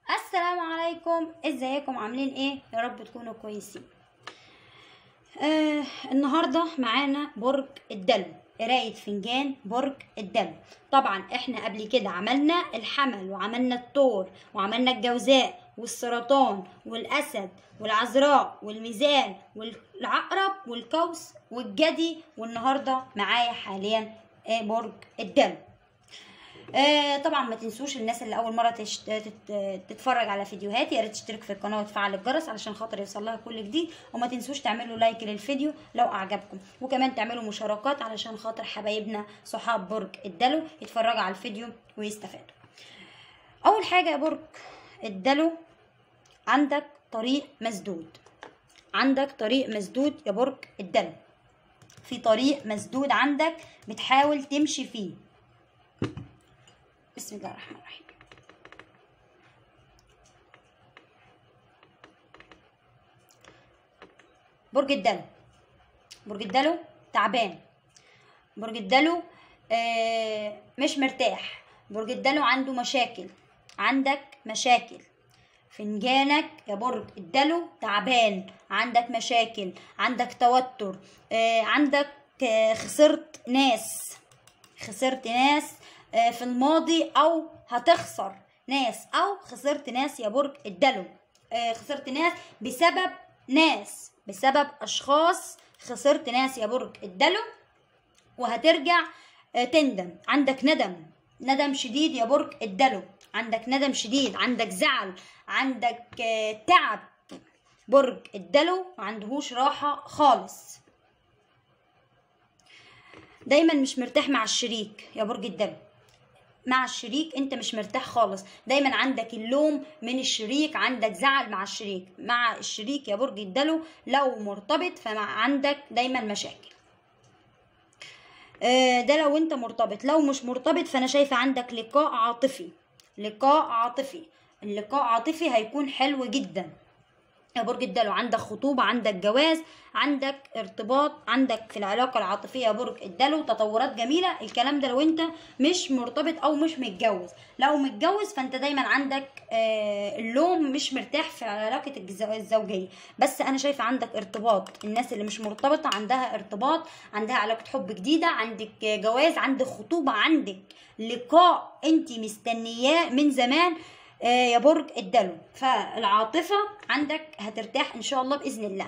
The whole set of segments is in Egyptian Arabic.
السلام عليكم ازيكم عاملين ايه يا رب تكونوا كويسين آه النهارده معانا برج الدلو قراية فنجان برج الدلو طبعا احنا قبل كده عملنا الحمل وعملنا الثور وعملنا الجوزاء والسرطان والاسد والعذراء والميزان والعقرب والقوس والجدي والنهارده معايا حاليا آه، برج الدلو آه طبعا ما تنسوش الناس اللي اول مره تشت... تت... تتفرج على فيديوهاتي يا ريت تشترك في القناه وتفعل الجرس علشان خاطر يوصل لها كل جديد وما تنسوش تعملوا لايك للفيديو لو اعجبكم وكمان تعملوا مشاركات علشان خاطر حبايبنا صحاب برج الدلو يتفرجوا على الفيديو ويستفادوا اول حاجه يا برج الدلو عندك طريق مسدود عندك طريق مسدود يا برج الدلو في طريق مسدود عندك بتحاول تمشي فيه بسم الله الرحمن الرحيم برج الدلو برج الدلو تعبان برج الدلو آه مش مرتاح برج الدلو عنده مشاكل عندك مشاكل فنجانك يا برج الدلو تعبان عندك مشاكل عندك توتر آه عندك آه خسرت ناس خسرت ناس آه، في الماضي او هتخسر ناس او خسرت ناس يا برج الدلو آه، خسرت ناس بسبب ناس بسبب اشخاص خسرت ناس يا برج الدلو وهترجع آه، تندم عندك ندم ندم شديد يا برج الدلو عندك ندم شديد عندك زعل عندك آه، تعب برج الدلو ما عندهوش راحة خالص دايما مش مرتاح مع الشريك يا برج الدلو مع الشريك انت مش مرتاح خالص دايما عندك اللوم من الشريك عندك زعل مع الشريك مع الشريك يا برج الدلو لو مرتبط فمع عندك دايما مشاكل آه، ده لو انت مرتبط لو مش مرتبط فانا شايفه عندك لقاء عاطفي لقاء عاطفي اللقاء عاطفي هيكون حلو جدا يا برج الدلو عندك خطوبة عندك جواز عندك ارتباط عندك في العلاقة العاطفية يا برج الدلو تطورات جميلة الكلام ده لو انت مش مرتبط او مش متجوز لو متجوز فانت دايما عندك آه، اللوم مش مرتاح في علاقة الجز- الزوجية بس انا شايفة عندك ارتباط الناس اللي مش مرتبطة عندها ارتباط عندها علاقة حب جديدة عندك آه، جواز عندك خطوبة عندك لقاء انت مستنياه من زمان آه، يا برج الدلو فالعاطفة عندك هترتاح ان شاء الله بإذن الله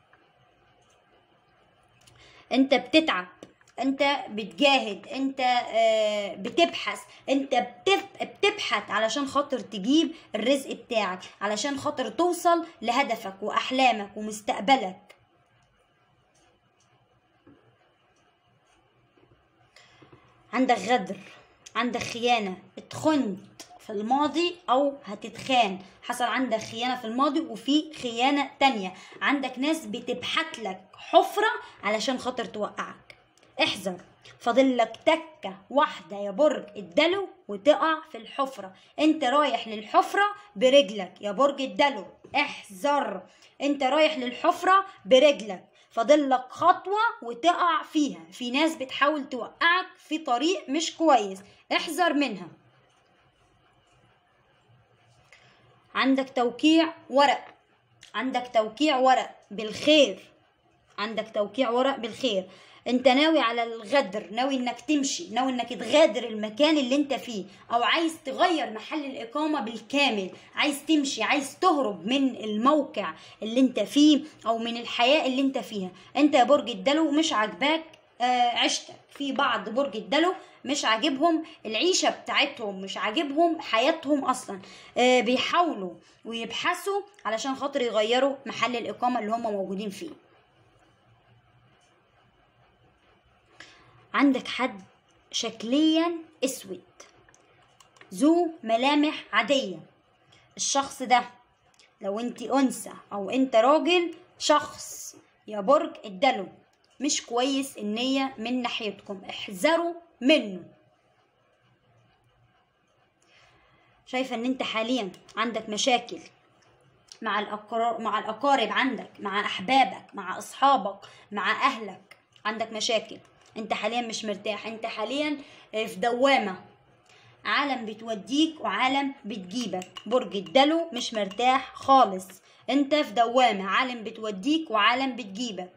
انت بتتعب انت بتجاهد انت آه، بتبحث انت بتف- بتبحث علشان خاطر تجيب الرزق بتاعك علشان خاطر توصل لهدفك واحلامك ومستقبلك عندك غدر عندك خيانة اتخنت في الماضي او هتتخان حصل عندك خيانة في الماضي وفي خيانة تانية عندك ناس بتبحت لك حفرة علشان خاطر توقعك احذر فاضل لك تكة واحدة يا برج الدلو وتقع في الحفرة انت رايح للحفرة برجلك يا برج الدلو احذر انت رايح للحفرة برجلك فاضل لك خطوة وتقع فيها في ناس بتحاول توقعك في طريق مش كويس احذر منها عندك توقيع ورق عندك توقيع ورق بالخير عندك توقيع ورق بالخير انت ناوي على الغدر ناوي انك تمشي ناوي انك تغادر المكان اللي انت فيه او عايز تغير محل الاقامة بالكامل عايز تمشي عايز تهرب من الموقع اللي انت فيه او من الحياة اللي انت فيها انت يا برج الدلو مش عاجباك آه، عيشتك في بعض برج الدلو مش عاجبهم العيشة بتاعتهم مش عاجبهم حياتهم أصلا آه، بيحاولوا ويبحثوا علشان خاطر يغيروا محل الإقامة اللي هم موجودين فيه عندك حد شكليا اسود ذو ملامح عادية الشخص ده لو انت انثى او انت راجل شخص يا برج الدلو مش كويس النية من ناحيتكم احذروا منه شايفة ان انت حاليا عندك مشاكل مع الأقرار مع الأقارب عندك مع أحبابك مع أصحابك مع أهلك عندك مشاكل انت حاليا مش مرتاح انت حاليا في دوامة عالم بتوديك وعالم بتجيبك برج الدلو مش مرتاح خالص انت في دوامة عالم بتوديك وعالم بتجيبك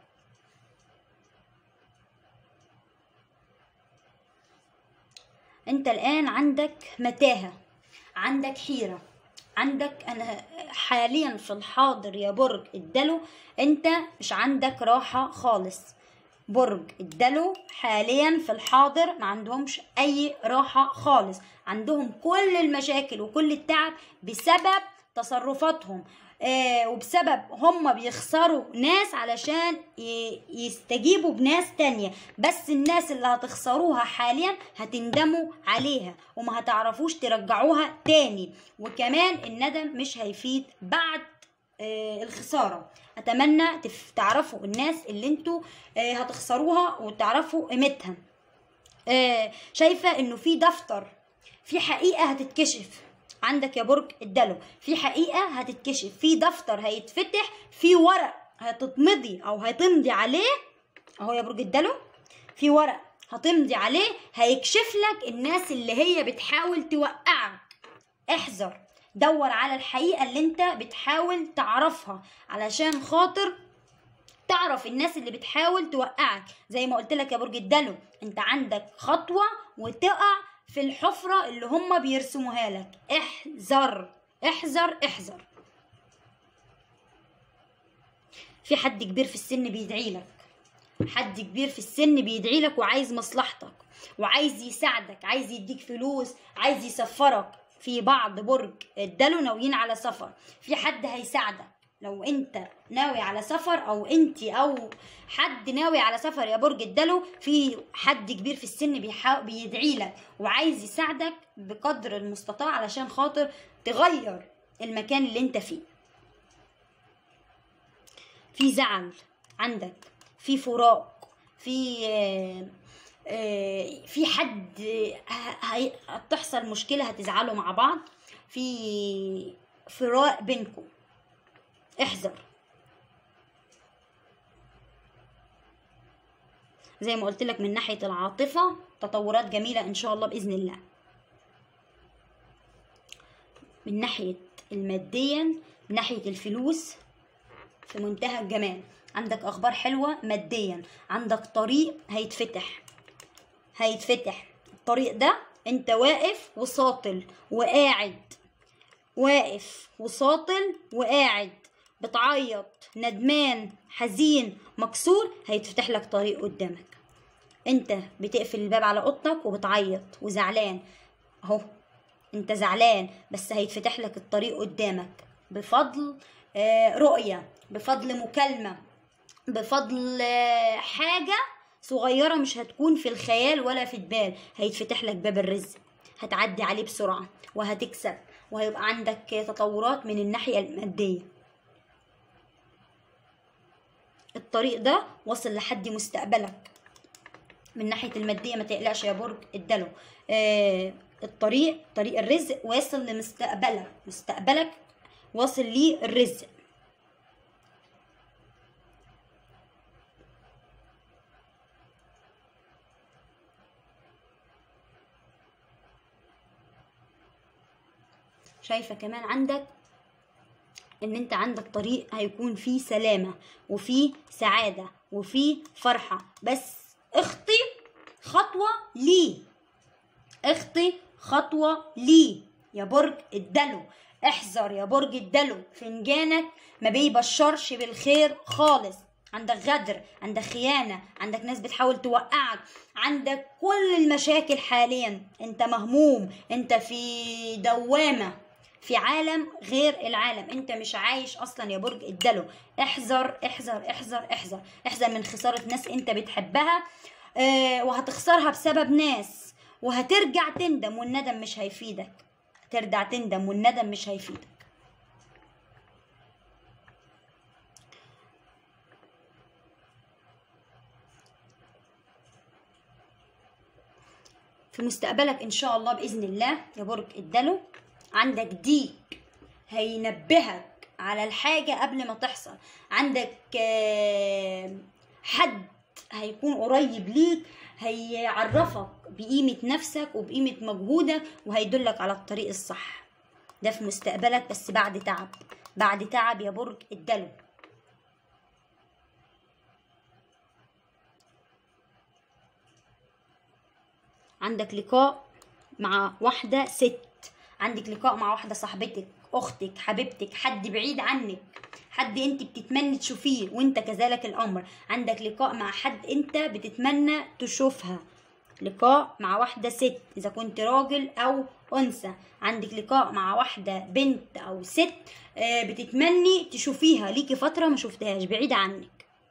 انت الان عندك متاهة عندك حيرة عندك انا حاليا في الحاضر يا برج الدلو انت مش عندك راحة خالص برج الدلو حاليا في الحاضر ما عندهمش اي راحة خالص عندهم كل المشاكل وكل التعب بسبب تصرفاتهم آه وبسبب هم بيخسروا ناس علشان ي- يستجيبوا بناس تانية بس الناس اللي هتخسروها حاليا هتندموا عليها وما هتعرفوش ترجعوها تاني وكمان الندم مش هيفيد بعد آه، الخسارة أتمنى تف- تعرفوا الناس اللي انتوا آه، هتخسروها وتعرفوا قيمتها آه، شايفة انه في دفتر في حقيقة هتتكشف عندك يا برج الدلو في حقيقة هتتكشف في دفتر هيتفتح في ورق هتتمضي او هتمضي عليه اهو يا برج الدلو في ورق هتمضي عليه هيكشف لك الناس اللي هي بتحاول توقعك احذر دور على الحقيقة اللي انت بتحاول تعرفها علشان خاطر تعرف الناس اللي بتحاول توقعك زي ما قلت لك يا برج الدلو انت عندك خطوة وتقع في الحفرة اللي هم بيرسموها لك احذر احذر احذر في حد كبير في السن بيدعي لك حد كبير في السن بيدعي لك وعايز مصلحتك وعايز يساعدك عايز يديك فلوس عايز يسفرك في بعض برج الدلو ناويين على سفر في حد هيساعدك لو انت ناوي على سفر او انت او حد ناوي على سفر يا برج الدلو في حد كبير في السن بيحا... بيدعي لك وعايز يساعدك بقدر المستطاع علشان خاطر تغير المكان اللي انت فيه في زعل عندك في فراق في آه، آه، في حد ه- هي- هتحصل مشكلة هتزعلوا مع بعض في فراق بينكم احذر زي ما قلت لك من ناحية العاطفة تطورات جميلة إن شاء الله بإذن الله من ناحية الماديا من ناحية الفلوس في منتهى الجمال عندك اخبار حلوه ماديا عندك طريق هيتفتح هيتفتح الطريق ده انت واقف وساطل وقاعد واقف وساطل وقاعد بتعيط ندمان حزين مكسور هيتفتح لك طريق قدامك انت بتقفل الباب على اوضتك وبتعيط وزعلان اهو انت زعلان بس هيتفتح لك الطريق قدامك بفضل آه، رؤية بفضل مكالمة بفضل آه، حاجة صغيرة مش هتكون في الخيال ولا في البال هيتفتح لك باب الرزق هتعدي عليه بسرعة وهتكسب وهيبقى عندك تطورات من الناحية المادية الطريق ده وصل لحد مستقبلك من ناحية المادية ما تقلقش يا برج الدلو آه الطريق طريق الرزق واصل لمستقبلك مستقبلك واصل ليه الرزق شايفة كمان عندك ان انت عندك طريق هيكون فيه سلامة وفيه سعادة وفيه فرحة بس اخطي خطوة ليه اخطي خطوة ليه يا برج الدلو احذر يا برج الدلو فنجانك ما بيبشرش بالخير خالص عندك غدر عندك خيانة عندك ناس بتحاول توقعك عندك كل المشاكل حاليا انت مهموم انت في دوامة في عالم غير العالم انت مش عايش اصلا يا برج الدلو احذر احذر احذر احذر احذر من خسارة ناس انت بتحبها اه وهتخسرها بسبب ناس وهترجع تندم والندم مش هيفيدك ترجع تندم والندم مش هيفيدك في مستقبلك ان شاء الله باذن الله يا برج الدلو عندك ديك هينبهك على الحاجة قبل ما تحصل عندك آه، حد هيكون قريب ليك هيعرفك بقيمة نفسك وبقيمة مجهودك وهيدلك على الطريق الصح ده في مستقبلك بس بعد تعب بعد تعب يا برج الدلو عندك لقاء مع واحدة ست عندك لقاء مع واحدة صاحبتك أختك حبيبتك حد بعيد عنك حد انت بتتمنى تشوفيه وانت كذلك الأمر عندك لقاء مع حد انت بتتمنى تشوفها لقاء مع واحدة ست إذا كنت راجل أو أنثى عندك لقاء مع واحدة بنت أو ست آه، بتتمني تشوفيها ليكي فترة ما شفتهاش بعيدة عنك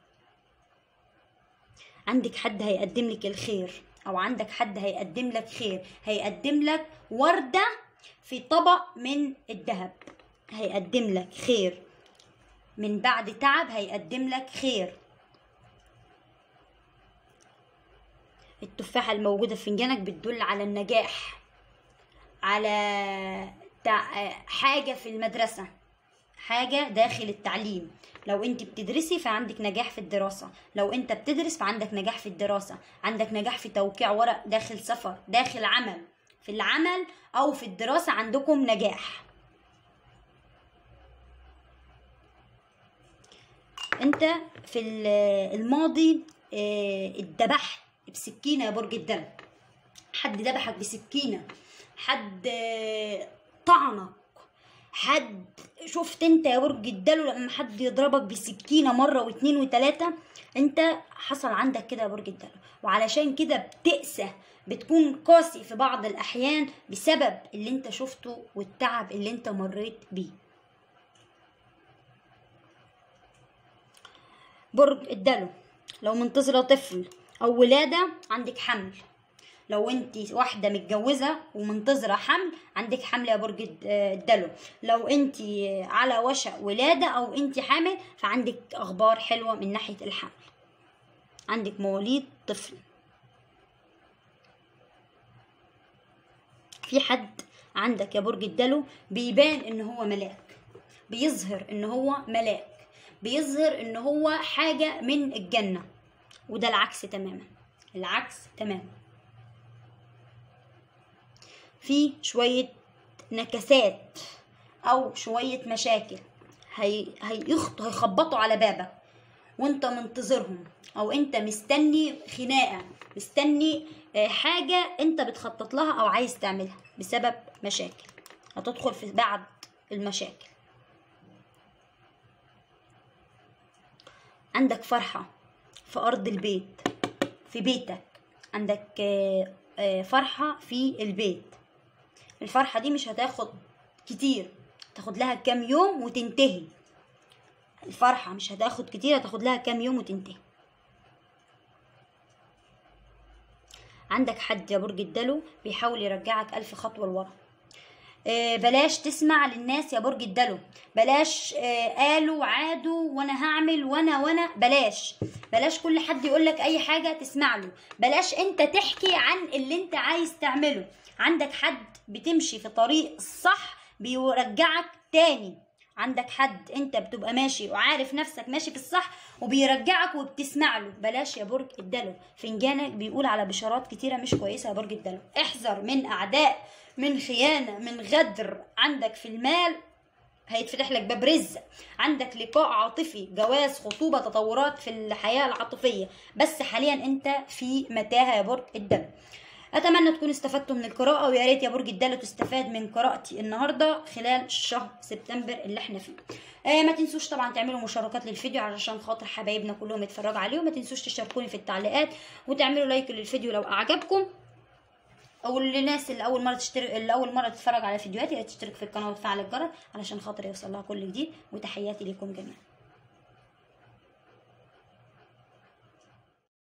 عندك حد هيقدم لك الخير او عندك حد هيقدم لك خير هيقدم لك وردة في طبق من الذهب هيقدم لك خير من بعد تعب هيقدم لك خير التفاحة الموجودة في فنجانك بتدل على النجاح على تع- حاجة في المدرسة حاجة داخل التعليم لو انت بتدرسي فعندك نجاح في الدراسة لو انت بتدرس فعندك نجاح في الدراسة عندك نجاح في توقيع ورق داخل سفر داخل عمل في العمل او في الدراسة عندكم نجاح انت في ال- الماضي اه، اتذبحت بسكينة يا برج الدلو حد ذبحك بسكينة حد اه، طعنك حد شفت انت يا برج الدلو لما حد يضربك بسكينة مرة واتنين وتلاتة انت حصل عندك كده يا برج الدلو وعلشان كده بتأسى بتكون قاسي في بعض الأحيان بسبب اللي انت شفته والتعب اللي انت مريت بيه برج الدلو لو منتظرة طفل أو ولادة عندك حمل لو انت واحدة متجوزة ومنتظرة حمل عندك حمل يا برج الد- الدلو لو انت على وشك ولادة أو انت حامل فعندك أخبار حلوة من ناحية الحمل عندك مواليد طفل في حد عندك يا برج الدلو بيبان ان هو ملاك بيظهر ان هو ملاك بيظهر ان هو حاجة من الجنة وده العكس تماما العكس تماما في شوية نكسات أو شوية مشاكل هي... هيخط... هيخبطوا على بابك وانت منتظرهم او انت مستني خناقة مستني آه، حاجة انت بتخطط لها او عايز تعملها بسبب مشاكل هتدخل في بعض المشاكل عندك فرحة في أرض البيت في بيتك عندك آه، آه، فرحة في البيت الفرحة دي مش هتاخد كتير تاخد لها كام يوم وتنتهي الفرحة مش هتاخد كتير هتاخد لها كام يوم وتنتهي عندك حد يا برج الدلو بيحاول يرجعك ألف خطوة لورا آه، بلاش تسمع للناس يا برج الدلو بلاش آه، قالوا عادوا وانا هعمل وانا وانا بلاش بلاش كل حد يقولك اي حاجة تسمع له بلاش انت تحكي عن اللي انت عايز تعمله عندك حد بتمشي في طريق الصح بيرجعك تاني عندك حد انت بتبقى ماشي وعارف نفسك ماشي في الصح وبيرجعك وبتسمع له بلاش يا برج الدلو فنجانك بيقول على بشارات كتيرة مش كويسة يا برج الدلو احذر من اعداء من خيانة من غدر عندك في المال هيتفتح لك باب رزق عندك لقاء عاطفي جواز خطوبة تطورات في الحياة العاطفية بس حاليا انت في متاهة يا برج الدلو اتمنى تكونوا استفدتوا من القراءه ويا ريت يا برج الدلو تستفاد من قراءتي النهارده خلال شهر سبتمبر اللي احنا فيه آه ما تنسوش طبعا تعملوا مشاركات للفيديو علشان خاطر حبايبنا كلهم يتفرجوا عليه وما تنسوش تشاركوني في التعليقات وتعملوا لايك للفيديو لو اعجبكم او للناس اللي اول مره تشترك اللي اول مره تتفرج على فيديوهاتي يا ريت تشترك في القناه وتفعل الجرس علشان خاطر يوصل لها كل جديد وتحياتي لكم جميعا